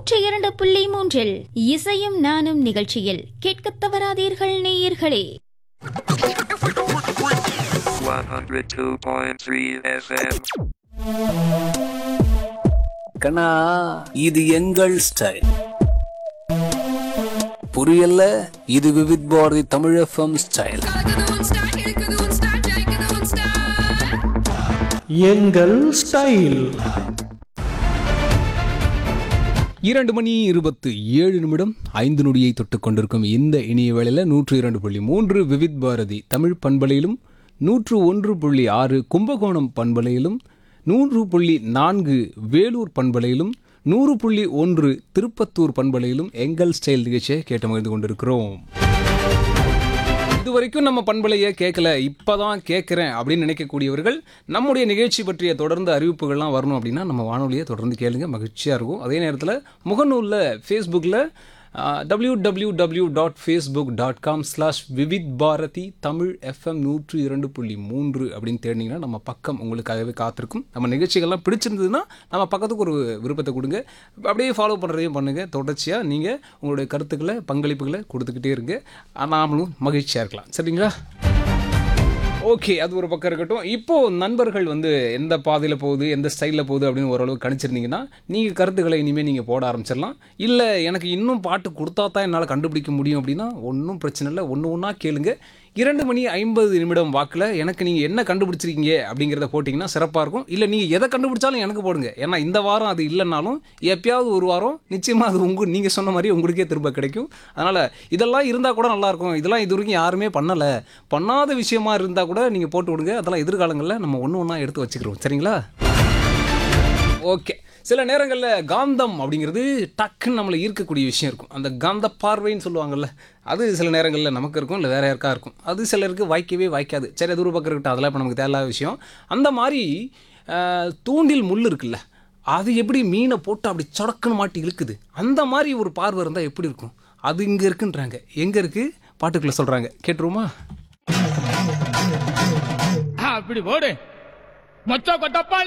நூற்றி இரண்டு புள்ளி மூன்றில் இசையும் நானும் நிகழ்ச்சியில் கேட்கத் தவறாதீர்கள் நேயர்களே 102.3 FM. கண்ணா இது எங்கள் ஸ்டைல் புரியல இது விவித் பாரதி தமிழ் எஃப்எம் ஸ்டைல் எங்கள் ஸ்டைல் இரண்டு மணி இருபத்து ஏழு நிமிடம் ஐந்து நொடியை தொட்டுக் கொண்டிருக்கும் இந்த இனிய வேளையில் நூற்று இரண்டு புள்ளி மூன்று விவித் பாரதி தமிழ் பண்பலையிலும் நூற்று ஒன்று புள்ளி ஆறு கும்பகோணம் பண்பலையிலும் நூறு புள்ளி நான்கு வேலூர் பண்பலையிலும் நூறு புள்ளி ஒன்று திருப்பத்தூர் பண்பலையிலும் எங்கள் ஸ்டைல் நிகழ்ச்சியை கேட்டு மகிழ்ந்து கொண்டிருக்கிறோம் இது வரைக்கும் நம்ம பண்பலையை கேட்கல இப்பதான் கேட்குறேன் அப்படின்னு நினைக்கக்கூடியவர்கள் நம்முடைய நிகழ்ச்சி பற்றிய தொடர்ந்து அறிவிப்புகள்லாம் வரணும் அப்படின்னா நம்ம வானொலியை தொடர்ந்து கேளுங்க மகிழ்ச்சியாக இருக்கும் அதே நேரத்தில் முகநூலில் ஃபேஸ்புக்கில் W W W dot Facebook dot com slash Vividh Bharati Tamil F M நூற்று இரண்டு புள்ளி மூன்று அப்படின்னு தேடினீங்கன்னா நம்ம பக்கம் உங்களுக்காகவே காத்திருக்கும் நம்ம நிகழ்ச்சிகள்லாம் பிடிச்சிருந்ததுன்னா நம்ம பக்கத்துக்கு ஒரு விருப்பத்தை கொடுங்க அப்படியே ஃபாலோ பண்ணுறதையும் பண்ணுங்கள் தொடர்ச்சியாக நீங்கள் உங்களுடைய கருத்துக்களை பங்களிப்புகளை கொடுத்துக்கிட்டே இருங்க நாமளும் மகிழ்ச்சியாக இருக்கலாம் சரிங்களா ஓகே அது ஒரு பக்கம் இருக்கட்டும் இப்போது நண்பர்கள் வந்து எந்த பாதையில் போகுது எந்த ஸ்டைலில் போகுது அப்படின்னு ஓரளவு கணிச்சிருந்தீங்கன்னா நீங்கள் கருத்துக்களை இனிமேல் நீங்கள் போட ஆரம்பிச்சிடலாம் இல்லை எனக்கு இன்னும் பாட்டு கொடுத்தா தான் என்னால் கண்டுபிடிக்க முடியும் அப்படின்னா ஒன்றும் பிரச்சனை இல்லை ஒன்று ஒன்றா கேளுங்க இரண்டு மணி ஐம்பது நிமிடம் வாக்கில் எனக்கு நீங்கள் என்ன கண்டுபிடிச்சிருக்கீங்க அப்படிங்கிறத போட்டிங்கன்னா சிறப்பாக இருக்கும் இல்லை நீங்கள் எதை கண்டுபிடிச்சாலும் எனக்கு போடுங்க ஏன்னா இந்த வாரம் அது இல்லைனாலும் எப்பயாவது ஒரு வாரம் நிச்சயமாக அது உங்கள் நீங்கள் சொன்ன மாதிரி உங்களுக்கே திரும்ப கிடைக்கும் அதனால் இதெல்லாம் இருந்தால் கூட நல்லாயிருக்கும் இதெல்லாம் இது வரைக்கும் யாருமே பண்ணலை பண்ணாத விஷயமா இருந்தால் கூட நீங்கள் போட்டு விடுங்க அதெல்லாம் எதிர்காலங்களில் நம்ம ஒன்று ஒன்றா எடுத்து வச்சுக்கிறோம் சரிங்களா ஓகே சில நேரங்களில் காந்தம் அப்படிங்கிறது டக்குன்னு நம்மளை ஈர்க்கக்கூடிய விஷயம் இருக்கும் அந்த காந்த பார்வைன்னு சொல்லுவாங்கல்ல அது சில நேரங்களில் நமக்கு இருக்கும் இல்லை வேற யாருக்கா இருக்கும் அது சிலருக்கு வாய்க்கவே வாய்க்காது சரி அது ஒரு பக்கம் இருக்கட்டும் அதெல்லாம் இப்போ நமக்கு தேவையில்லாத விஷயம் அந்த மாதிரி ஆஹ், தூண்டில் முள் இருக்குல்ல அது எப்படி மீனை போட்டு அப்படி சொடக்குன்னு மாட்டி இழுக்குது அந்த மாதிரி ஒரு பார்வை இருந்தால் எப்படி இருக்கும் அது இங்கே இருக்குன்றாங்க எங்கே இருக்குது பாட்டுக்குள்ளே சொல்கிறாங்க கேட்டுருவோமா அப்படி போடு மொச்ச கொட்டப்பா